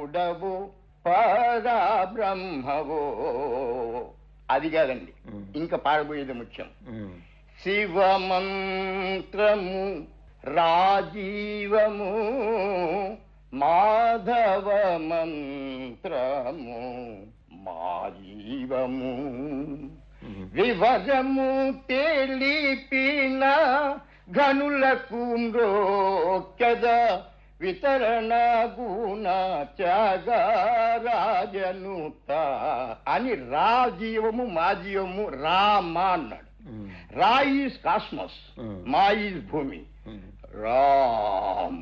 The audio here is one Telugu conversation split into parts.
శివుడవు పరబ్రహ్మవో అది కాదండి ఉమ్. ఇంకా పాడబోయేది ముఖ్యం ఉమ్. శివమంత్రము రాజీవము మాధవ మంత్రము మాజీవము ఉమ్. వివరము తెలిపిన గనులకు మ్రోక్యద వితరణ గుణ రాజనుత అని రాజీవము మాజీవము రామ అన్నాడు ఉమ్. రా ఈజ్ కాస్మస్ Hmm. మా ఈజ్ భూమి ఉమ్. రామ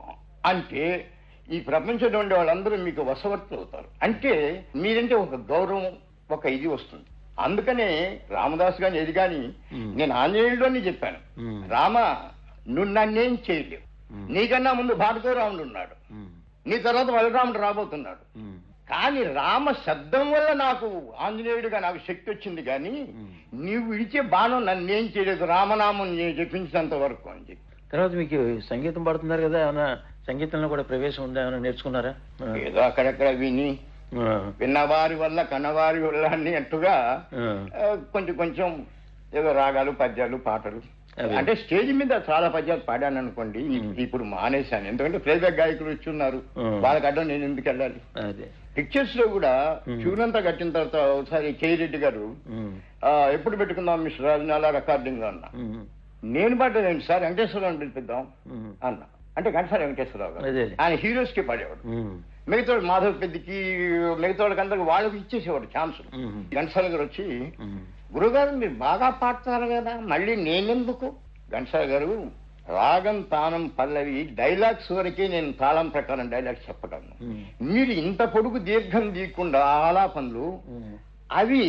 అంటే ఈ ప్రపంచంలో ఉండే వాళ్ళందరూ మీకు వశవర్తులు అవుతారు అంటే మీరంటే ఒక గౌరవం ఒక ఇది వస్తుంది అందుకనే రామదాస్ గాని ఏది గాని Hmm. నేను ఆంజనేయుడిలోనే చెప్పాను Hmm. రామ నువ్వు నన్నేం చేయలేవు Hmm. నీకన్నా ముందు భార్గవరాముడు ఉన్నాడు ఉమ్. నీ తర్వాత బలరాముడు రాబోతున్నాడు ఉమ్. కానీ రామ శబ్దం వల్ల నాకు ఆంజనేయుడిగా నాకు శక్తి వచ్చింది కానీ Hmm. నీవు విడిచే బాణం నన్నేం చేయలేదు రామనామం నేను జపించినంత వరకు అని చెప్పి తర్వాత మీకు సంగీతం పాడుతున్నారు కదా ఏమైనా సంగీతంలో కూడా ప్రవేశం ఉందా ఏమైనా నేర్చుకున్నారా ఆ. ఏదో అక్కడక్కడ విని ఆ. విన్నవారి వల్ల కన్నవారి వల్ల అన్నట్టుగా ఆ. ఆ, కొంచెం కొంచెం ఏదో రాగాలు పద్యాలు పాటలు అదే. అంటే స్టేజ్ మీద చాలా పద్యాలు పాడాను అనుకోండి Hmm. ఇప్పుడు మానేశాను ఎందుకంటే ప్లేబ్యాక్ గాయకులు వచ్చి ఉన్నారు Hmm. వాళ్ళకి అడ్డం నేను ఎందుకు వెళ్ళాలి అదే పిక్చర్స్ లో కూడా Hmm. ట్యూన్ అంతా కట్టిన తర్వాత ఒకసారి రెడ్డి గారు ఉమ్. ఆ, ఎప్పుడు పెట్టుకుందాం మిస్టర్ రాజనాల రికార్డింగ్ అన్న ఉమ్. నేను పాడలేండి సార్ వెంకటేశ్వరరావు పిలిపిద్దాం ఉమ్. అన్న అంటే ఘంటసాల వెంకటేశ్వరరావు గారు అదే. ఆయన హీరోస్ కి పాడేవాడు ఉమ్. మిగతా వాళ్ళు మాధవ్ పెద్దికి మిగతా వాళ్ళకందరికి వాళ్ళకి ఇచ్చేసేవాడు ఛాన్స్ ఉమ్. ఘంటసాల గారు వచ్చి ఉమ్. గురుగారు మీరు బాగా పాడతారు కదా మళ్ళీ నేనెందుకు ఘంటసాల గారు రాగం తానం పల్లవి డైలాగ్స్ వరకే నేను తాళం ప్రకారం డైలాగ్స్ చెప్పగలను ఉమ్. మీరు ఇంత పొడుగు దీర్ఘం తీయకుండా ఆలాపనలు ఉమ్. అవి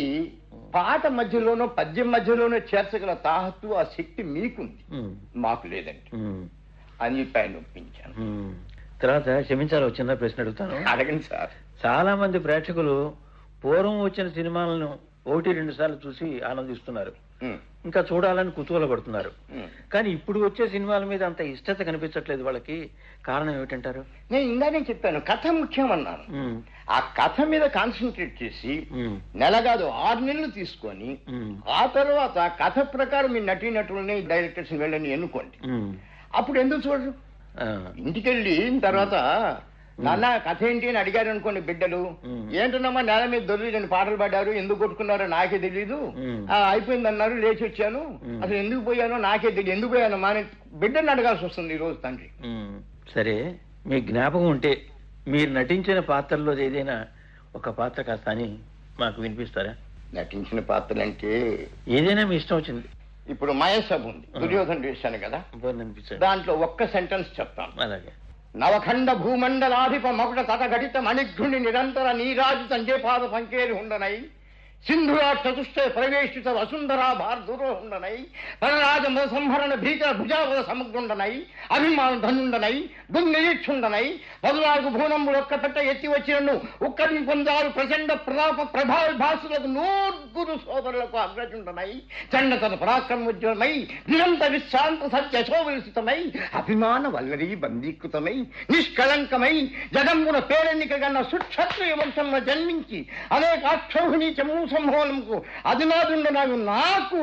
పాట మధ్యలోనో పద్యం మధ్యలోనో చేర్చగల తాహత్తు ఆ శక్తి మీకుంది ఉమ్. మాకు లేదండి ఉమ్. అని చెప్పి ఆయన ఒప్పించాను ఉమ్. తర్వాత క్షమించాలి ఒక చిన్న ప్రశ్న అడుగుతాను అడగండి సార్ చాలా మంది ప్రేక్షకులు పూర్వం వచ్చిన సినిమాలను ఒకటి రెండు సార్లు చూసి ఆనందిస్తున్నారు ఉమ్, ఇంకా చూడాలని కుతూహలపడుతున్నారు ఉమ్. కానీ ఇప్పుడు వచ్చే సినిమాల మీద అంత ఇష్టత కనిపించట్లేదు వాళ్ళకి కారణం ఏమిటంటారు నేను ఇందానే చెప్పాను కథ ముఖ్యం అన్నాను ఉమ్. ఆ కథ మీద కాన్సన్ట్రేట్ చేసి ఉమ్. నెల కాదు ఆరు నెలలు తీసుకొని ఉమ్. ఆ తర్వాత కథ ప్రకారం మీ నటీనటులని డైరెక్టర్స్ వెళ్ళని ఎన్నుకోండి ఉమ్. అప్పుడు ఎందుకు చూడరు ఆ. ఇంటికెళ్ళి తర్వాత నాన్న కథ ఏంటి అని అడిగారు అనుకోండి బిడ్డలు మ్మ్. ఏంటన్నమ్మా నేల మీద దొరికి రెండు పాటలు పాడారు ఎందుకు కొట్టుకున్నారో నాకే తెలీదు మ్మ్. ఆ, అయిపోయింది అన్నారు లేచి వచ్చాను మ్మ్. అసలు ఎందుకు పోయానో నాకే తెలియదు ఎందుకు పోయాను మా అని బిడ్డని అడగాల్సి వస్తుంది ఈ రోజు తండ్రి ఉమ్. సరే మీ జ్ఞాపకం ఉంటే మీరు నటించిన పాత్రలో ఏదైనా ఒక పాత్ర కాస్త అని మాకు వినిపిస్తారా నటించిన పాత్రలంటే ఏదైనా మీ ఇష్టం వచ్చింది ఇప్పుడు మయసభ ఉంది దుర్యోధన చేశాను కదా పోనీ అనిపించండి దాంట్లో ఒక్క సెంటెన్స్ చెప్తాను అలాగే నవఖండ భూమండలాధిప మకుట తట ఘటిత మణిఘ్రుని నిరంతర నీరాజు సంజయపాద సంకేరి ఉండనై సింధురా చతుష్ట ప్రవేశిత వసుంధరా భార్దురో ఉండనై పరరాజ సంహరణ భీకర భుజావద సమగ్రుండనై అభిమాన ధనుండనై దుర్నిరీక్షుండనై పదునాలుగు భూనంబులు ఒక్క పెట్ట ఎత్తి వచ్చినను ఉక్కడిని పొందారు ప్రచండ ప్రతాప ప్రభావ భాసులకు నూర్గురు సోదరులకు అగ్రజుండనై చండతన పరాక్రమోజ్వలమై నిరంతర విశ్రాంత సత్య శోభితమై అభిమాన వల్లరి బందీకృతమై నిష్కళంకమై జగంబున పేరెన్నిక గన్న సుక్షత్రియ వంశంలో జన్మించి అనేక అక్షౌహిణి చమూ సంభవనముకు అధినాదుండనగు నాకు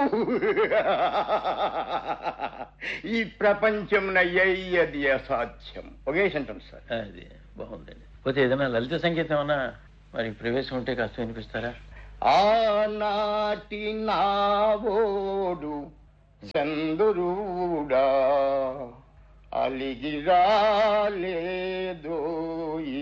ఈ ప్రపంచమున అయ్యది అసాధ్యం ఒకే సెంటెన్స్ సార్ అది బాగుందండి పోతే ఏదైనా లలిత సంగీతం ఏమన్నా మరి ప్రవేశం ఉంటే కాస్త వినిపిస్తారా ఆనాటి నావోడు చందురుడా అలిగిరాలేదోయి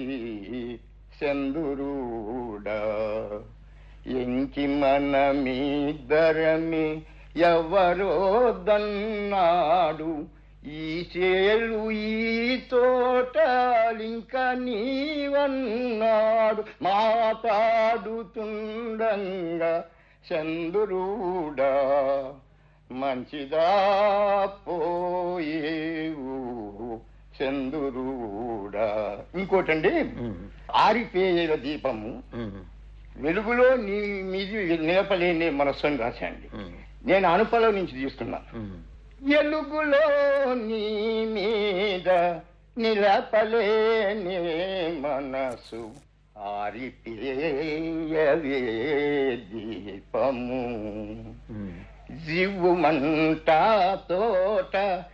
చందురుడా ఎంకి మనమిద్దరమి ఎవరో దన్నాడు ఈ చేలు ఈ తోటలింక నీవన్నాడు మాట్లాడుతుండంగా చంద్రుడా మంచిదా పోయేవు చంద్రుడా ఇంకోటండి ఉమ్. ఆరిపేయల దీపము ఉమ్. వెలుగులో నీ మీది నిలపలేని మనస్సుని రాశాండి ఉమ్. నేను అనుపలో నుంచి తీస్తున్నాను ఉమ్. ఎలుగులో నీ మీద నిలపలేని మనసు ఆరిపేయవే దీపము ఉమ్, జివ్వుమంట తోట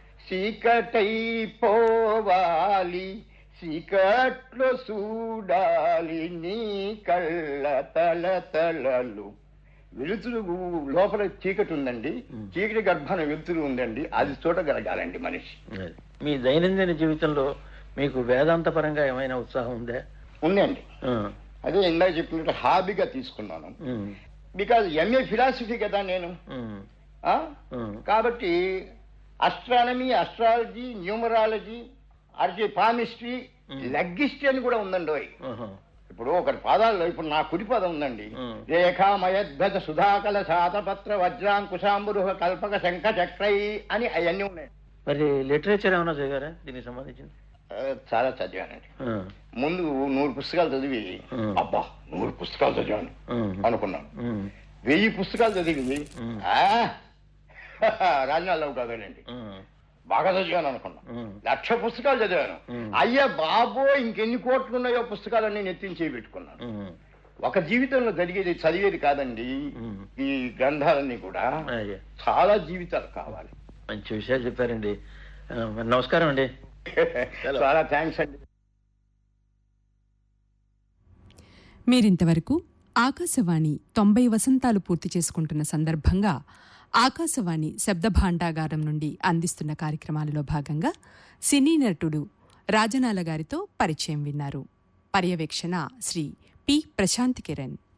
చీకటైపోవాలి చీకట్లో చూడాలి నీ కళ్ళ తల తలలు వెలుతురు లోపల చీకటి ఉందండి మ్. చీకటి గర్భాన వెలుతురు ఉందండి అది చూడగలగాలండి మనిషి అది. మీ దైనందిన జీవితంలో మీకు వేదాంత పరంగా ఏమైనా ఉత్సాహం ఉందా ఉందండి ఆ, అదే ఇందాక చెప్పినట్టు హాబీగా తీసుకున్నాను ఉమ్, బికాజ్ ఎంఏ ఫిలాసఫీ కదా నేను ఉమ్, ఆ? ఉమ్, కాబట్టి అస్ట్రానమీ అస్ట్రాలజీ న్యూమరాలజీ అర్జీ పామిస్ట్రీ మ్. లగ్గిస్ట్రీ అని కూడా ఉందండి ఓయ్. ఆహా, ఇప్పుడు ఒకటి పాదాల్లో ఇప్పుడు నా కుడి పదం ఉందండి మ్. రేఖామయద్భజ సుధాకల శాతపత్ర వజ్రాంకుశాంబురుహ కల్పక శంఖ చక్రై అని అవన్నీ ఉన్నాయి మరి లిటరేచర్ ఏమైనా చదివారా దీనికి సంబంధించింది ఆ, చాలా చదివానండి ఆ, ముందు నూరు పుస్తకాలు చదివి మ్. అబ్బా నూరు పుస్తకాలు చదివాను ఉమ్, అనుకున్నాను ఉమ్, వెయ్యి పుస్తకాలు చదివి మ్. ఆ, రాజనాల్లో కాదండి ఉమ్, బాగా చదివాను అనుకున్నాను ఉమ్, లక్ష పుస్తకాలు చదివాను మ్. అయ్యా బాబో ఇంకెన్ని కోట్లు ఉన్నాయో పుస్తకాలన్నీ నెత్తించి పెట్టుకున్నాను ఉమ్, ఒక జీవితంలో జరిగేది చదివేది కాదండి ఉమ్. ఈ గ్రంథాలన్నీ కూడా అయ్యా చాలా జీవితాలు కావాలి మంచి విషయాలు చెప్పారండి ఆ, మరి నమస్కారం అండి చాలా థ్యాంక్స్ అండి మీరింతవరకు ఆకాశవాణి తొంభై వసంతాలు పూర్తి చేసుకుంటున్న సందర్భంగా ఆకాశవాణి శబ్ద భాండాగారం నుండి అందిస్తున్న కార్యక్రమాలలో భాగంగా సినీ నటుడు రాజనాల గారితో పరిచయం విన్నారు పర్యవేక్షణ శ్రీ పి ప్రశాంత్ కిరణ్